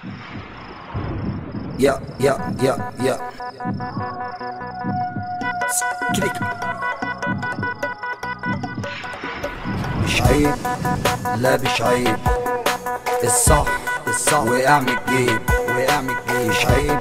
يا يا يا يا كليك مش عيب لا مش عيب الصح الصح وقع من الجيب وقع من الجيب مش عيب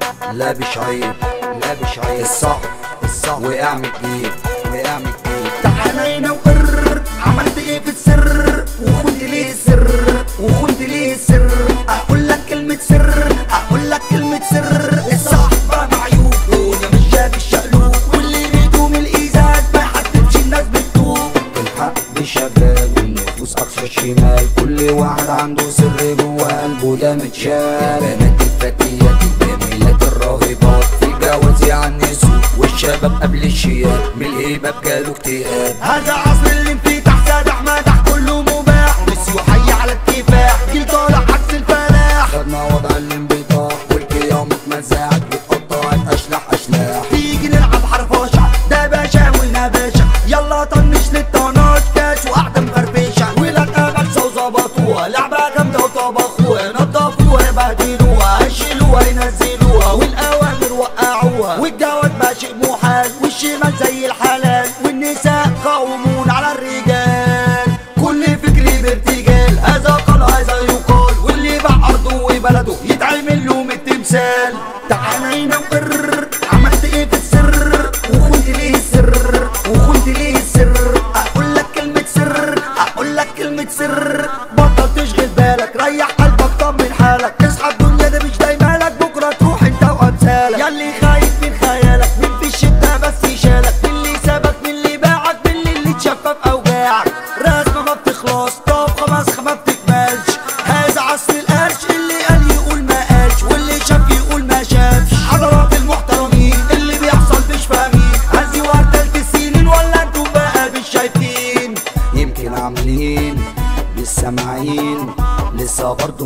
لا مش عيب لا مش عيب الصح الصح وقع من الجيب وقع من الجيب تعالى هنا وقر عملت ايه في السر وخنت ليه السر وخنت ليه السر اقول لك كلمة سر اقول لك كلمة سر الصحبة معيوب وانا مش شايف الشقلوب واللي بيدوم الازاز ما يحددش الناس بتدوب الحق شغال والنفوس اقصى الشمال كل واحد عنده سر جوه قلبه ده متشال البنات الفتيات الجميلات الراهبات في الجواز يعنسوا والشباب قبل الشياب من الهيبة بجاله اكتئاب هذا عصر الانفتاح سادح مدح كله مباح ميسي وحي على الكفاح جيل طالع عكس الفلاح خدنا وضع الانبطاح والقيام اتمزعت واتقطعت اشلاح اشلاح تيجي نلعب حرفاشة ده باشا وهنا باشا يلا طنش للطناش كاش وقعدة مفرفشة ولاد أمكسة وظبطوها لعبة جامدة وطبخوها نضفوها بهدلوها هشلوها ينزلوها والأوامر وقعوها والجواز بقى شيء محال والشمال زي الحلال والنساء قومون على الرجال كل فكري بارتجال هذا قال هذا يقال واللي باع أرضه وبلده يتعمل له من التمثال تعالى هنا وقر عملت ايه في السر وخنت ليه السر وخنت ليه السر اقول لك كلمة سر اقول لك كلمة سر بطل تشغل بالك ريح قلبك طمن حالك تصحى الدنيا ده مش دايما لك بكرة تروح انت وامثالك ياللي خايف من خيالك من في الشدة بس يشالك من اللي سابك من اللي باعك من اللي اتشفى في اوجاعك رسمة ما بتخلص طبخة مسخة ما بتكملش هذا عصر القرش اللي قال يقول ما قالش واللي شاف يقول ما شافش حضرات المحترمين اللي بيحصل مش فاهمين هزي وردة السنين ولا انتوا بقى مش شايفين يمكن عاملين لسه معين لسه برضه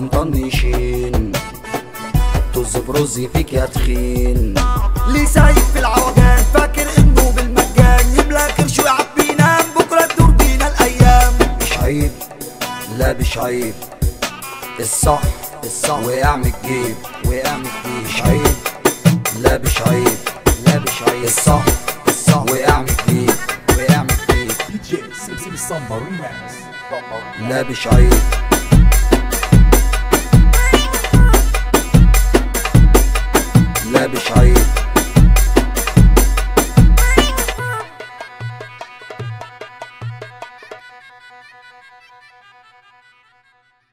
مطنشين طز برز فيك يا تخين ليه سايق في العوجان فاكر انه بالمجان يملى كرش ويعبي ينام بكره تدور بينا الايام مش عيب لا مش عيب الصح الصح وقع من الجيب وقع من الجيب مش عيب لا مش عيب لا مش عيب الصح الصح وقع من الجيب وقع من الجيب DJ Sexy Samba Remix. لا مش عيب